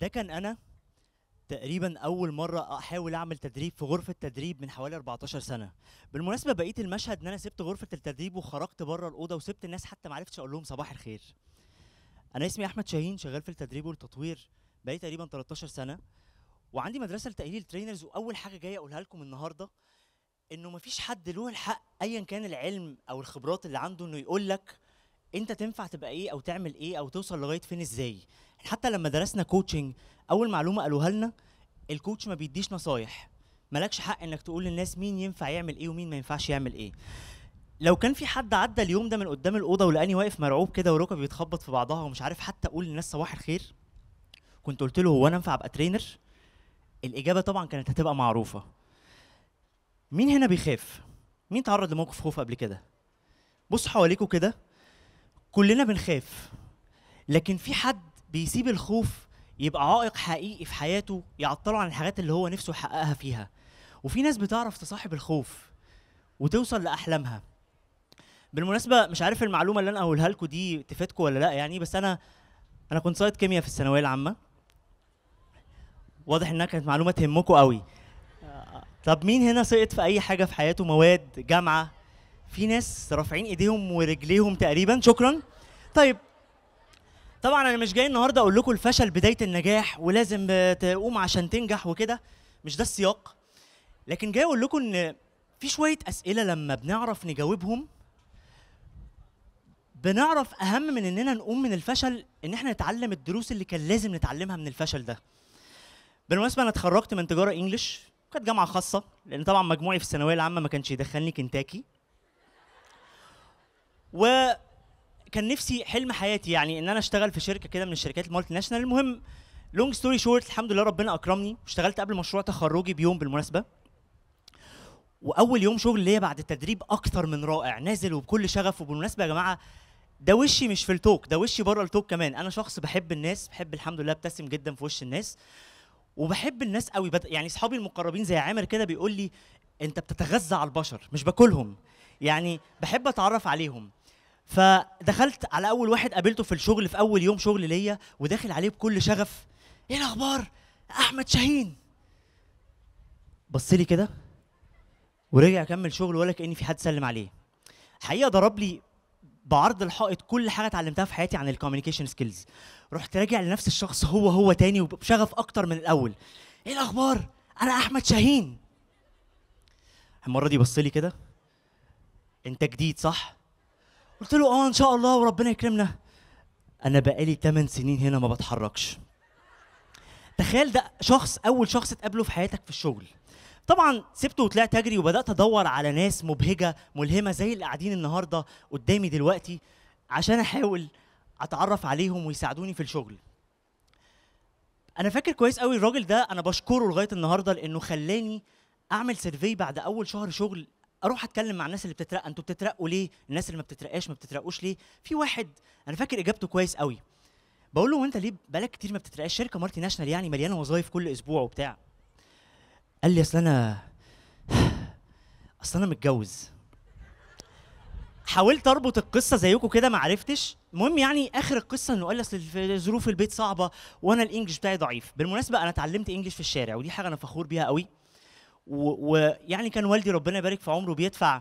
ده كان انا تقريبا اول مره احاول اعمل تدريب في غرفه تدريب من حوالي 14 سنه بالمناسبه بقيت المشهد ان انا سبت غرفه التدريب وخرجت بره الاوضه وسبت الناس حتى ما عرفتش اقول لهم صباح الخير انا اسمي احمد شاهين شغال في التدريب والتطوير بقيت تقريبا 13 سنه وعندي مدرسه لتاهيل الترينرز واول حاجه جاي اقولها لكم النهارده انه مفيش حد له الحق ايا كان العلم او الخبرات اللي عنده انه يقول لك انت تنفع تبقى ايه او تعمل ايه او توصل لغايه فين ازاي حتى لما درسنا كوتشنج اول معلومه قالوها لنا الكوتش ما بيديش نصايح مالكش حق انك تقول للناس مين ينفع يعمل ايه ومين ما ينفعش يعمل ايه لو كان في حد عدى اليوم ده من قدام الاوضه ولقاني واقف مرعوب كده وركبي بيتخبط في بعضها ومش عارف حتى اقول للناس صباح الخير كنت قلت له هو انا ينفع ابقى ترينر الاجابه طبعا كانت هتبقى معروفه مين هنا بيخاف مين تعرض لموقف خوف قبل كده بص حواليكوا كده كلنا بنخاف لكن في حد بيسيب الخوف يبقى عائق حقيقي في حياته يعطله عن الحاجات اللي هو نفسه يحققها فيها وفي ناس بتعرف تصاحب الخوف وتوصل لاحلامها بالمناسبه مش عارف المعلومه اللي انا هقولها لكم دي تفيدكم ولا لا يعني بس انا انا كنت سايد كيمياء في الثانويه العامه واضح انها كانت معلومه تهمكم قوي طب مين هنا سقط في اي حاجه في حياته مواد جامعه في ناس رافعين ايديهم ورجليهم تقريبا شكرا طيب طبعا انا مش جاي النهارده اقول لكم الفشل بدايه النجاح ولازم آه، تقوم عشان تنجح وكده مش ده السياق لكن جاي اقول لكم ان في شويه اسئله لما بنعرف نجاوبهم بنعرف اهم من اننا نقوم من الفشل ان احنا نتعلم الدروس اللي كان لازم نتعلمها من الفشل ده بالمناسبه انا اتخرجت من تجاره انجلش كانت جامعه خاصه لان طبعا مجموعي في الثانويه العامه ما كانش يدخلني كنتاكي وكان نفسي حلم حياتي يعني ان انا اشتغل في شركه كده من الشركات المالتي ناشونال المهم لونج ستوري شورت الحمد لله ربنا اكرمني واشتغلت قبل مشروع تخرجي بيوم بالمناسبه واول يوم شغل ليا بعد التدريب اكتر من رائع نازل وبكل شغف وبالمناسبه يا جماعه ده وشي مش في التوك ده وشي بره التوك كمان انا شخص بحب الناس بحب الحمد لله ابتسم جدا في وش الناس وبحب الناس قوي بد... يعني اصحابي المقربين زي عامر كده بيقول لي انت بتتغذى على البشر مش باكلهم يعني بحب اتعرف عليهم فدخلت على اول واحد قابلته في الشغل في اول يوم شغل ليا وداخل عليه بكل شغف ايه الاخبار احمد شاهين بص لي كده ورجع كمل شغل ولا كاني في حد سلم عليه حقيقه ضرب لي بعرض الحائط كل حاجه اتعلمتها في حياتي عن الكوميونيكيشن سكيلز رحت راجع لنفس الشخص هو هو تاني وبشغف اكتر من الاول ايه الاخبار انا احمد شاهين المره دي بص لي كده انت جديد صح قلت له اه ان شاء الله وربنا يكرمنا انا بقالي 8 سنين هنا ما بتحركش تخيل ده شخص اول شخص تقابله في حياتك في الشغل طبعا سبته وطلعت اجري وبدات ادور على ناس مبهجه ملهمه زي اللي قاعدين النهارده قدامي دلوقتي عشان احاول اتعرف عليهم ويساعدوني في الشغل انا فاكر كويس قوي الراجل ده انا بشكره لغايه النهارده لانه خلاني اعمل سيرفي بعد اول شهر شغل اروح اتكلم مع الناس اللي بتترقى انتوا بتترقوا ليه الناس اللي ما بتترقاش ما بتترقوش ليه في واحد انا فاكر اجابته كويس قوي بقول له وانت ليه بقالك كتير ما بتترقاش شركه مالتي ناشونال يعني مليانه وظايف كل اسبوع وبتاع قال لي اصل انا اصل انا متجوز حاولت اربط القصه زيكم كده ما عرفتش المهم يعني اخر القصه انه قال لي اصل في ظروف البيت صعبه وانا الانجليش بتاعي ضعيف بالمناسبه انا اتعلمت انجليش في الشارع ودي حاجه انا فخور بيها قوي ويعني كان والدي ربنا يبارك في عمره بيدفع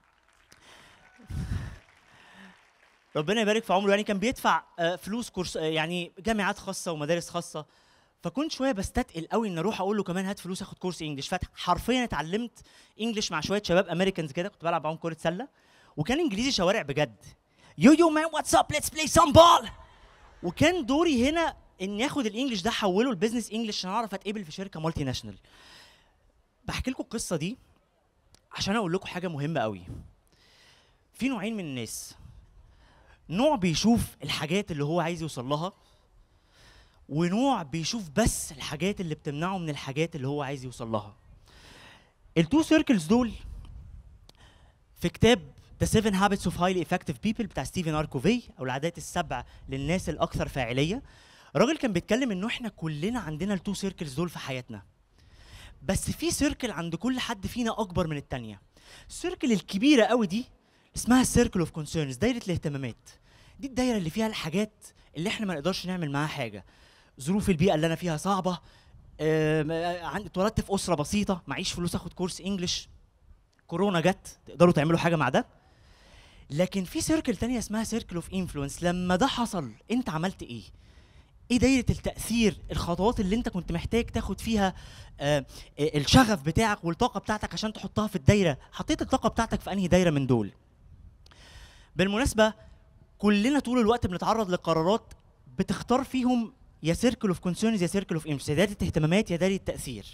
ربنا يبارك في عمره يعني كان بيدفع آه، فلوس كورس آه، يعني جامعات خاصه ومدارس خاصه فكنت شويه بستثقل قوي ان اروح اقول له كمان هات فلوس اخد كورس انجلش فحرفيا اتعلمت انجلش مع شويه شباب امريكانز كده كنت بلعب معاهم كره سله وكان انجليزي شوارع بجد يو يو مان واتس اب ليتس بلاي سام بول وكان دوري هنا اني اخد الانجليش ده احوله لبزنس انجلش عشان اعرف اتقبل في شركه مالتي ناشونال بحكي لكم القصه دي عشان اقول لكم حاجه مهمه قوي في نوعين من الناس نوع بيشوف الحاجات اللي هو عايز يوصل لها ونوع بيشوف بس الحاجات اللي بتمنعه من الحاجات اللي هو عايز يوصل لها التو سيركلز دول في كتاب The Seven Habits of Highly Effective People بتاع ستيفن ار كوفي او العادات السبع للناس الاكثر فاعليه الراجل كان بيتكلم انه احنا كلنا عندنا التو سيركلز دول في حياتنا بس في سيركل عند كل حد فينا اكبر من التانية السيركل الكبيره قوي دي اسمها سيركل اوف كونسيرنز دايره الاهتمامات دي الدايره اللي فيها الحاجات اللي احنا ما نقدرش نعمل معاها حاجه ظروف البيئه اللي انا فيها صعبه آم، آه، عندي اتولدت في اسره بسيطه معيش فلوس اخد كورس انجلش كورونا جت تقدروا تعملوا حاجه مع ده لكن في سيركل تانية اسمها سيركل اوف انفلونس لما ده حصل انت عملت ايه ايه دايره التاثير الخطوات اللي انت كنت محتاج تاخد فيها آه آه، الشغف بتاعك والطاقه بتاعتك عشان تحطها في الدايره حطيت الطاقه بتاعتك في انهي دايره من دول بالمناسبه كلنا طول الوقت بنتعرض لقرارات بتختار فيهم يا سيركل اوف كونسيرنز يا سيركل اوف انفلونس يا دايره اهتمامات يا دايره تاثير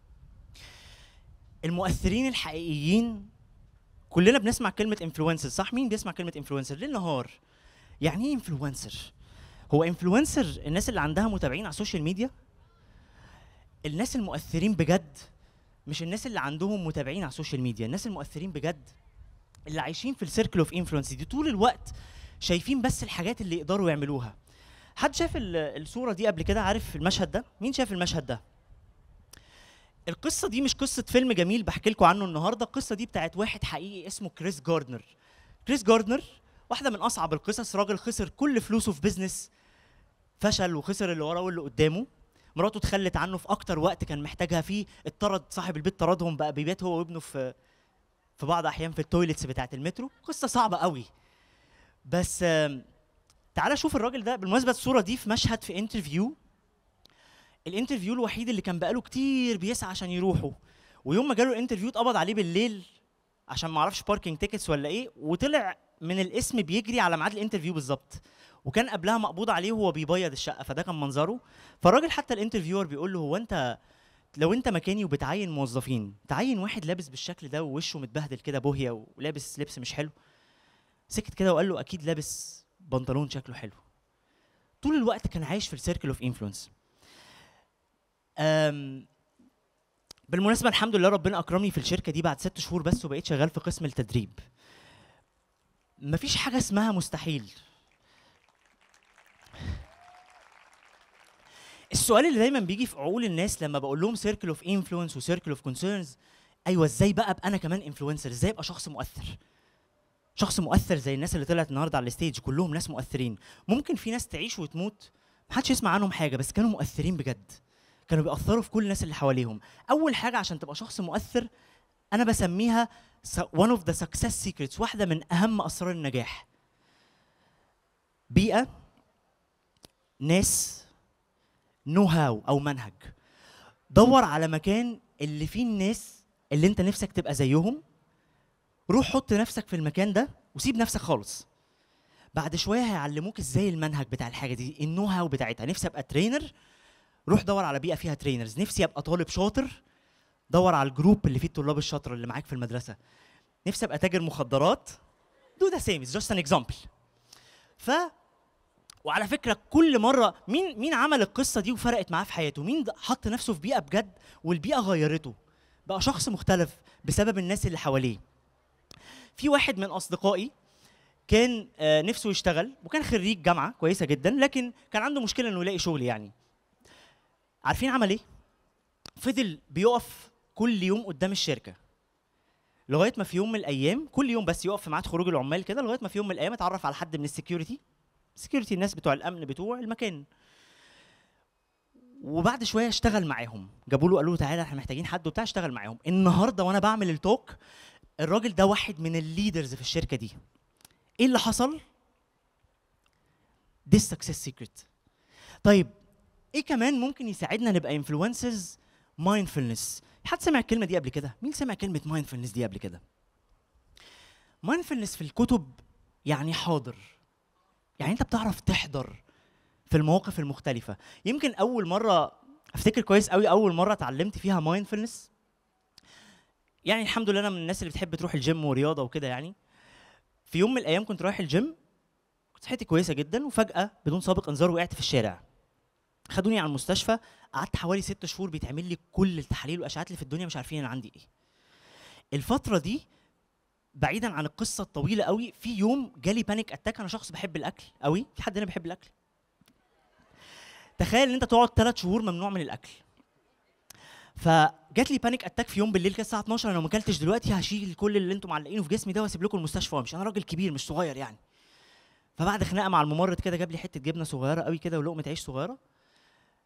المؤثرين الحقيقيين كلنا بنسمع كلمه انفلونسر صح مين بيسمع كلمه انفلونسر ليل نهار يعني ايه انفلونسر هو انفلونسر الناس اللي عندها متابعين على السوشيال ميديا الناس المؤثرين بجد مش الناس اللي عندهم متابعين على السوشيال ميديا الناس المؤثرين بجد اللي عايشين في السيركل اوف انفلونس دي طول الوقت شايفين بس الحاجات اللي يقدروا يعملوها حد شاف ال- الصوره دي قبل كده عارف المشهد ده مين شاف المشهد ده القصه دي مش قصه فيلم جميل بحكي لكم عنه النهارده القصه دي بتاعت واحد حقيقي اسمه كريس جاردنر كريس جاردنر واحده من اصعب القصص راجل خسر كل فلوسه في بيزنس فشل وخسر اللي وراه واللي قدامه مراته اتخلت عنه في اكتر وقت كان محتاجها فيه اتطرد صاحب البيت طردهم بقى بيبات هو وابنه في في بعض احيان في التويلتس بتاعه المترو قصه صعبه قوي بس آم، تعالى شوف الراجل ده بالمناسبه الصوره دي في مشهد في انترفيو الانترفيو الوحيد اللي كان بقاله كتير بيسعى عشان يروحه ويوم ما جاله الانترفيو اتقبض عليه بالليل عشان ما اعرفش باركينج تيكتس ولا ايه وطلع من الاسم بيجري على ميعاد الانترفيو بالظبط وكان قبلها مقبوض عليه وهو بيبيض الشقه فده كان منظره فالراجل حتى الانترفيور بيقول له هو انت لو انت مكاني وبتعين موظفين تعين واحد لابس بالشكل ده ووشه متبهدل كده بوهيه ولابس لبس مش حلو سكت كده وقال له اكيد لابس بنطلون شكله حلو طول الوقت كان عايش في السيركل اوف انفلونس بالمناسبه الحمد لله ربنا اكرمني في الشركه دي بعد ست شهور بس وبقيت شغال في قسم التدريب مفيش حاجه اسمها مستحيل السؤال اللي دايما بيجي في عقول الناس لما بقول لهم سيركل اوف انفلونس وسيركل اوف كونسيرنز ايوه ازاي بقى ابقى انا كمان انفلونسر ازاي ابقى شخص مؤثر شخص مؤثر زي الناس اللي طلعت النهارده على الستيج كلهم ناس مؤثرين ممكن في ناس تعيش وتموت محدش يسمع عنهم حاجه بس كانوا مؤثرين بجد كانوا بيأثروا في كل الناس اللي حواليهم اول حاجه عشان تبقى شخص مؤثر انا بسميها س- one of the success secrets واحده من اهم اسرار النجاح بيئه ناس نو هاو او منهج دور على مكان اللي فيه الناس اللي انت نفسك تبقى زيهم روح حط نفسك في المكان ده وسيب نفسك خالص بعد شويه هيعلموك ازاي المنهج بتاع الحاجه دي النو هاو بتاعتها نفسي ابقى ترينر روح دور على بيئه فيها ترينرز نفسي ابقى طالب شاطر دور على الجروب اللي فيه الطلاب الشاطر اللي معاك في المدرسه نفسي ابقى تاجر مخدرات دو ذا سيم جاست ان اكزامبل ف وعلى فكره كل مره مين مين عمل القصه دي وفرقت معاه في حياته مين ده- حط نفسه في بيئه بجد والبيئه غيرته بقى شخص مختلف بسبب الناس اللي حواليه في واحد من اصدقائي كان آه، نفسه يشتغل وكان خريج جامعه كويسه جدا لكن كان عنده مشكله انه يلاقي شغل يعني عارفين عمل ايه فضل بيقف كل يوم قدام الشركه لغايه ما في يوم من الايام كل يوم بس يقف في ميعاد خروج العمال كده لغايه ما في يوم من الايام اتعرف على حد من السكيورتي سكيورتي الناس بتوع الامن بتوع المكان وبعد شويه اشتغل معاهم جابوا له قالوا له تعالى احنا محتاجين حد وبتاع اشتغل معاهم النهارده وانا بعمل التوك الراجل ده واحد من الليدرز في الشركه دي ايه اللي حصل دي السكسس سيكريت طيب ايه كمان ممكن يساعدنا نبقى انفلونسرز مايندفولنس حد سمع الكلمه دي قبل كده مين سمع كلمه مايندفولنس دي قبل كده مايندفولنس في الكتب يعني حاضر يعني انت بتعرف تحضر في المواقف المختلفه يمكن اول مره افتكر كويس قوي اول مره اتعلمت فيها مايندفولنس يعني الحمد لله انا من الناس اللي بتحب تروح الجيم ورياضه وكده يعني في يوم من الايام كنت رايح الجيم كنت صحتي كويسه جدا وفجاه بدون سابق انذار وقعت في الشارع خدوني على المستشفى قعدت حوالي ست شهور بيتعمل لي كل التحاليل والاشعاعات اللي في الدنيا مش عارفين انا عندي ايه الفتره دي بعيدا عن القصه الطويله قوي في يوم جالي بانيك اتاك انا شخص بحب الاكل قوي في حد هنا بيحب الاكل تخيل ان انت تقعد ثلاث شهور ممنوع من الاكل فجات لي بانيك اتاك في يوم بالليل كده الساعه 12 انا لو ما اكلتش دلوقتي هشيل كل اللي انتم معلقينه في جسمي ده واسيب لكم المستشفى وامشي انا راجل كبير مش صغير يعني فبعد خناقه مع الممرض كده جاب لي حته جبنه صغيره قوي كده ولقمه عيش صغيره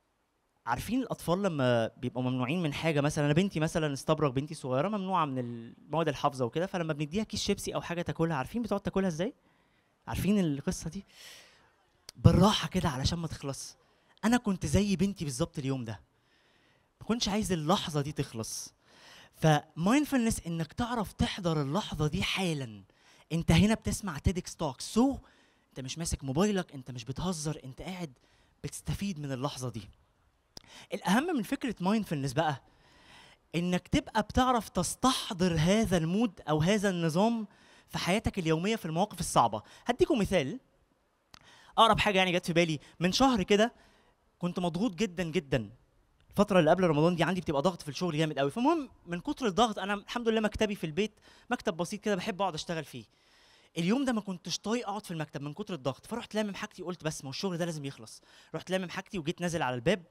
عارفين الاطفال لما بيبقوا ممنوعين من حاجه مثلا انا بنتي مثلا استبرق بنتي الصغيره ممنوعه من المواد الحافظه وكده فلما بنديها كيس شيبسي او حاجه تاكلها عارفين بتقعد تاكلها ازاي عارفين القصه دي بالراحه كده علشان ما تخلص انا كنت زي بنتي بالظبط اليوم ده ما كنتش عايز اللحظه دي تخلص فمايندفولنس انك تعرف تحضر اللحظه دي حالا انت هنا بتسمع تيدكس توك سو انت مش ماسك موبايلك انت مش بتهزر انت قاعد بتستفيد من اللحظه دي الاهم من فكره مايندفولنس بقى انك تبقى بتعرف تستحضر هذا المود او هذا النظام في حياتك اليوميه في المواقف الصعبه هديكم مثال اقرب حاجه يعني جت في بالي من شهر كده كنت مضغوط جدا جدا الفترة اللي قبل رمضان دي عندي بتبقى ضغط في الشغل جامد قوي فالمهم من كتر الضغط انا الحمد لله مكتبي في البيت مكتب بسيط كده بحب اقعد اشتغل فيه اليوم ده ما كنتش طايق اقعد في المكتب من كتر الضغط فرحت لامم حاجتي وقلت بس ما هو الشغل ده لازم يخلص رحت لامم حاجتي وجيت نازل على الباب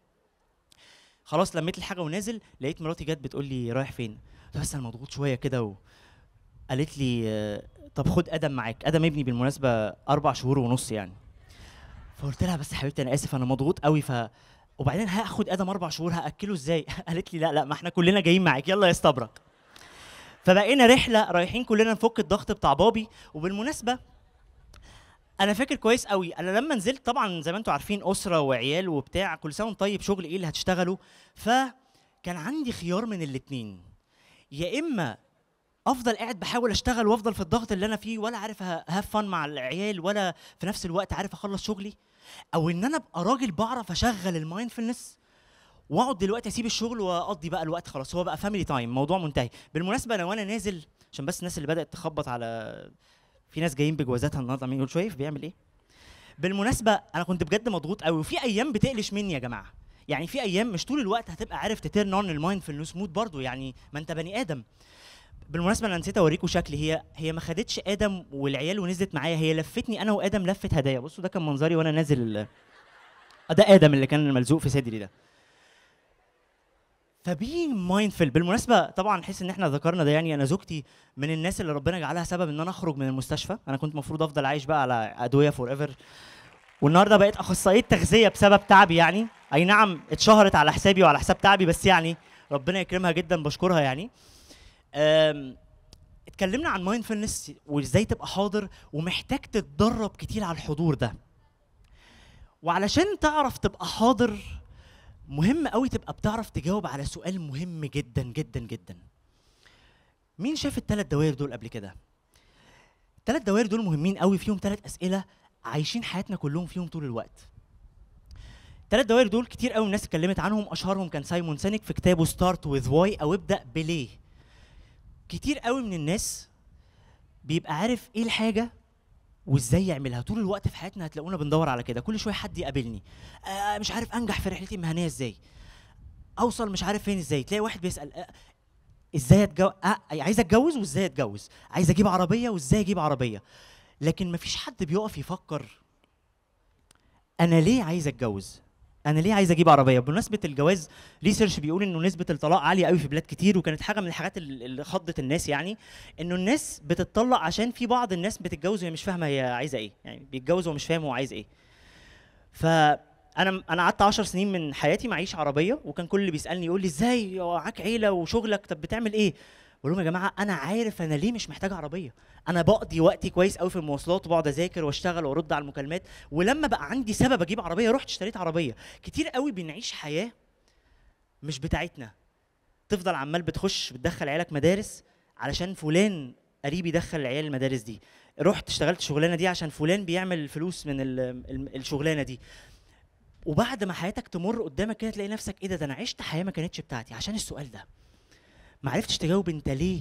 خلاص لميت الحاجه ونازل لقيت مراتي جت بتقول لي رايح فين قلت بس انا مضغوط شويه كده و... قالت لي آه، طب خد ادم معاك ادم ابني بالمناسبه اربع شهور ونص يعني فقلت لها بس يا حبيبتي انا اسف انا مضغوط قوي ف وبعدين هاخد ادم اربع شهور هاكله ازاي قالت لي لا لا ما احنا كلنا جايين معاك يلا يا استبرق فبقينا رحله رايحين كلنا نفك الضغط بتاع بابي وبالمناسبه انا فاكر كويس قوي انا لما نزلت طبعا زي ما انتم عارفين اسره وعيال وبتاع كل سنه وانتم طيب شغل ايه اللي هتشتغلوا فكان عندي خيار من الاتنين يا اما افضل قاعد بحاول اشتغل وافضل في الضغط اللي انا فيه ولا عارف هاف فن مع العيال ولا في نفس الوقت عارف اخلص شغلي او ان انا ابقى راجل بعرف اشغل المايندفولنس واقعد دلوقتي اسيب الشغل واقضي بقى الوقت خلاص هو بقى فاميلي تايم موضوع منتهي بالمناسبه انا وانا نازل عشان بس الناس اللي بدات تخبط على في ناس جايين بجوازاتها النهارده عمالين يقول شايف بيعمل ايه بالمناسبه انا كنت بجد مضغوط قوي وفي ايام بتقلش مني يا جماعه يعني في ايام مش طول الوقت هتبقى عارف تترن اون المايند في النوس مود برضه يعني ما انت بني ادم بالمناسبه انا نسيت اوريكم شكلي هي هي ما خدتش ادم والعيال ونزلت معايا هي لفتني انا وادم لفه هدايا بصوا ده كان منظري وانا نازل آه، ده ادم اللي كان ملزوق في صدري ده فبين مايندفul بالمناسبه طبعا حس ان احنا ذكرنا ده يعني انا زوجتي من الناس اللي ربنا جعلها سبب ان انا اخرج من المستشفى انا كنت المفروض افضل عايش بقى على ادويه فور ايفر والنهارده بقيت اخصائيه تغذيه بسبب تعبي يعني اي نعم اتشهرت على حسابي وعلى حساب تعبي بس يعني ربنا يكرمها جدا بشكرها يعني أم، اتكلمنا عن مايندفولنس وازاي تبقى حاضر ومحتاج تتدرب كتير على الحضور ده وعلشان تعرف تبقى حاضر مهم قوي تبقى بتعرف تجاوب على سؤال مهم جدا جدا جدا مين شاف الثلاث دوائر دول قبل كده الثلاث دوائر دول مهمين قوي فيهم ثلاث اسئله عايشين حياتنا كلهم فيهم طول الوقت الثلاث دوائر دول كتير قوي الناس اتكلمت عنهم اشهرهم كان سايمون سينيك في كتابه ستارت وذ واي او ابدا بليه كتير قوي من الناس بيبقى عارف ايه الحاجه وازاي يعملها طول الوقت في حياتنا هتلاقونا بندور على كده كل شويه حد يقابلني آه مش عارف انجح في رحلتي المهنيه ازاي اوصل مش عارف فين ازاي تلاقي واحد بيسال آه ازاي اتجوز آه عايز اتجوز وازاي اتجوز عايز اجيب عربيه وازاي اجيب عربيه لكن مفيش حد بيقف يفكر انا ليه عايز اتجوز انا ليه عايز اجيب عربيه بمناسبه الجواز ريسيرش بيقول انه نسبه الطلاق عاليه قوي في بلاد كتير وكانت حاجه من الحاجات اللي اللي خضت الناس يعني انه الناس بتطلق عشان في بعض الناس بتتجوز وهي مش فاهمه هي عايزه ايه يعني بيتجوز ومش فاهم هو عايز ايه فانا انا قعدت 10 سنين من حياتي معيش عربيه وكان كل اللي بيسالني يقول لي ازاي هو معاك عيله وشغلك طب بتعمل ايه بقول لهم يا جماعه انا عارف انا ليه مش محتاج عربيه انا بقضي وقتي كويس قوي في المواصلات وبقعد اذاكر واشتغل وارد على المكالمات ولما بقى عندي سبب اجيب عربيه رحت اشتريت عربيه كتير قوي بنعيش حياه مش بتاعتنا تفضل عمال بتخش بتدخل عيالك مدارس علشان فلان قريبي دخل العيال المدارس دي رحت اشتغلت الشغلانه دي عشان فلان بيعمل فلوس من ال- ال- الشغلانه دي وبعد ما حياتك تمر قدامك كده تلاقي نفسك ايه ده ده انا عشت حياه ما كانتش بتاعتي عشان السؤال ده ما عرفتش تجاوب انت ليه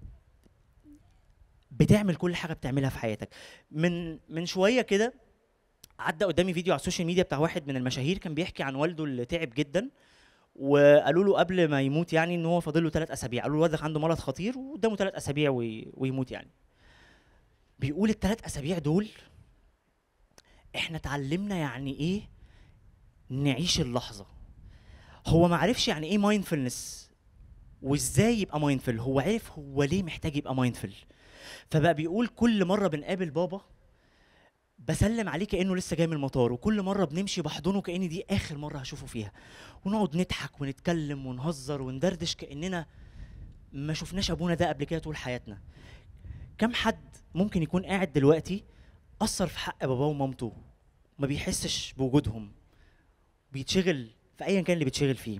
بتعمل كل حاجه بتعملها في حياتك من من شويه كده عدى قدامي فيديو على السوشيال ميديا بتاع واحد من المشاهير كان بيحكي عن والده اللي تعب جدا وقالوا له قبل ما يموت يعني ان هو فاضل له ثلاث اسابيع قالوا له والدك عنده مرض خطير وقدامه ثلاث اسابيع وي- ويموت يعني بيقول الثلاث اسابيع دول احنا اتعلمنا يعني ايه نعيش اللحظه هو ما عرفش يعني ايه مايندفولنس وازاي يبقى مايندفول هو عرف هو ليه محتاج يبقى مايندفول فبقى بيقول كل مره بنقابل بابا بسلم عليه كانه لسه جاي من المطار وكل مره بنمشي بحضنه كاني دي اخر مره هشوفه فيها ونقعد نضحك ونتكلم ونهزر وندردش كاننا ما شفناش ابونا ده قبل كده طول حياتنا كم حد ممكن يكون قاعد دلوقتي اثر في حق باباه ومامته ما بيحسش بوجودهم بيتشغل في ايا كان اللي بيتشغل فيه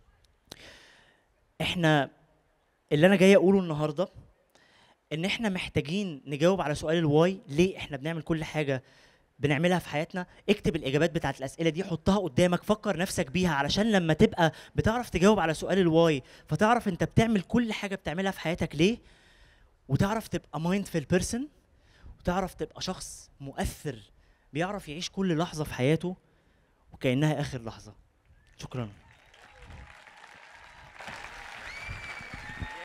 احنا اللي انا جاي اقوله النهارده ان احنا محتاجين نجاوب على سؤال الواي ليه احنا بنعمل كل حاجه بنعملها في حياتنا اكتب الاجابات بتاعت الاسئله دي حطها قدامك فكر نفسك بيها علشان لما تبقى بتعرف تجاوب على سؤال الواي فتعرف انت بتعمل كل حاجه بتعملها في حياتك ليه وتعرف تبقى مايندفul بيرسون وتعرف تبقى شخص مؤثر بيعرف يعيش كل لحظه في حياته وكانها اخر لحظه شكرا